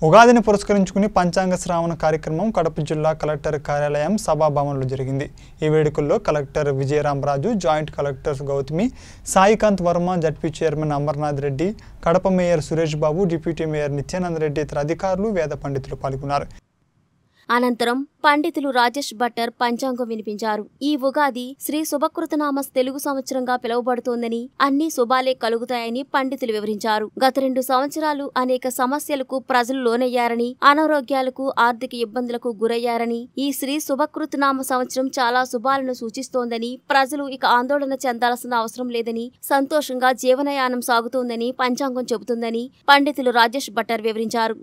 ఉగాదిని పురస్కరించుకుని పంచాంగ శ్రావణ కార్యక్రమం కడప జిల్లా కలెక్టర్ కార్యాలయం సభాభవన్లో జరిగింది ఈ వేడుకల్లో collector Vijayaramaraju joint collector Gautami Saikanth Varma ZP chairman Amarnath Reddy Kadapa mayor Suresh Babu deputy mayor Nityanand Reddy ఇతర అధికారులు వేద పండితులు పాల్గొన్నారు అనంతరం పండితులు రాజేష్ భట్టర్ పంచాంగం వినిపించారు ఈ ఉగాది శ్రీ శుభకృతనామ తెలుగు సంవత్సరంగా పిలువబడుతోందని అన్ని శుభాలే కలుగుతాయని పండితులు వివరించారు గత రెండు సంవత్సరాలు అనేక సమస్యలకు ప్రజలు లోనయ్యారని అనారోగ్యాలకు ఆర్థిక ఇబ్బందులకు గురయ్యారని ఈ శ్రీ శుభకృతనామ సంవత్సరం చాలా శుభాలను సూచిస్తోందని ప్రజలు ఇక ఆందోళన చెందాల్సిన అవసరం లేదని సంతోషంగా జీవనయానం సాగుతోందని పంచాంగం చెబుతుందని పండితులు రాజేష్ భట్టర్ వివరించారు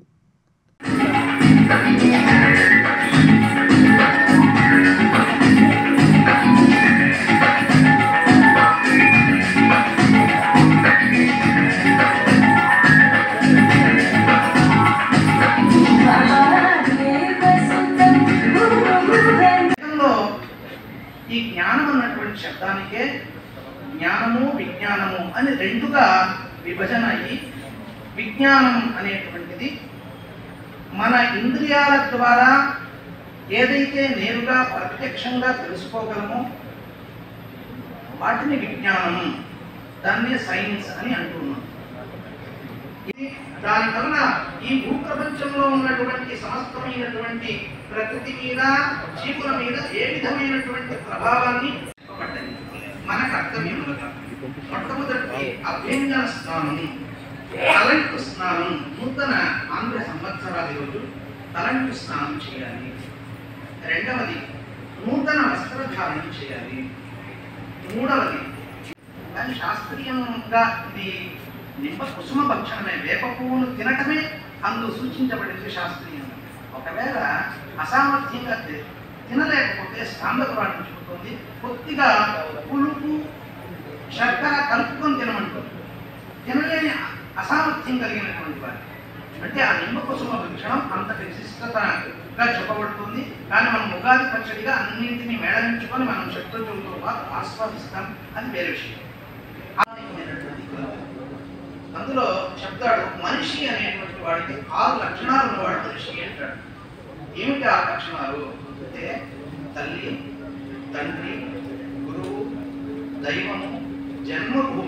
వేదంలో ఈ జ్ఞానం అన్నటువంటి శబ్దానికే జ్ఞానము విజ్ఞానము అని రెండుగా విభజన అయ్యి విజ్ఞానం అనేటువంటిది మన ఇంద్రియాల ద్వారా ఏదైతే నేరుగా ప్రత్యక్షంగా తెలుసుకోగలమో వాటిని విజ్ఞానం దాన్ని సైన్స్ అని అంటున్నాం ఇది దాని వలన ఈ భూప్రపంచంలో ఉన్నటువంటి సమస్తమైనటువంటి ప్రకృతి మీద జీవుల మీద ఏ విధమైనటువంటి ప్రభావాన్ని చూపబడ్డది మన కర్తవ్యములుగా మొట్టమొదటి అభ్యంజన స్నానం తలంటు స్నానం నూతన ఆంధ్ర సంవత్సరాది రోజు తలంటు స్నానం చేయాలి రెండవది నూతన వస్త్రధారణ చేయాలి మూడవది కానీ శాస్త్రీయంగా ఇది నింప కుసుమ భక్షణమే వేప పువ్వును తినటమే అందు సూచించబడింది శాస్త్రీయంగా ఒకవేళ అసామర్థ్యంగా తి- తినలేకపోతే స్కాంద పురాణం చెబుతుంది కొద్దిగా పులుపు శర్కర కలుపుకొని తినమంటుంది తినలేని అసామర్థ్యం కలిగినటువంటి వారు అంటే ఆ నిమ్మ కుసుమ భక్షణం అంత విశిష్టతగా చెప్పబడుతుంది కానీ మనం ఉగాది పచ్చడిగా అన్నింటినీ మేళవించుకొని మనం శత్రువులతో పాటు ఆస్వాదిస్తాం అది వేరే విషయం ఆత్మీయమైనటువంటి కులం. అందులో చెప్తాడు మనిషి అనేటువంటి వాడికి ఆరు లక్షణాలు ఉన్నవాడు మనిషి అంటాడు ఏమిటి ఆ లక్షణాలు అంటే తల్లి తండ్రి గురువు దైవము జన్మభూమి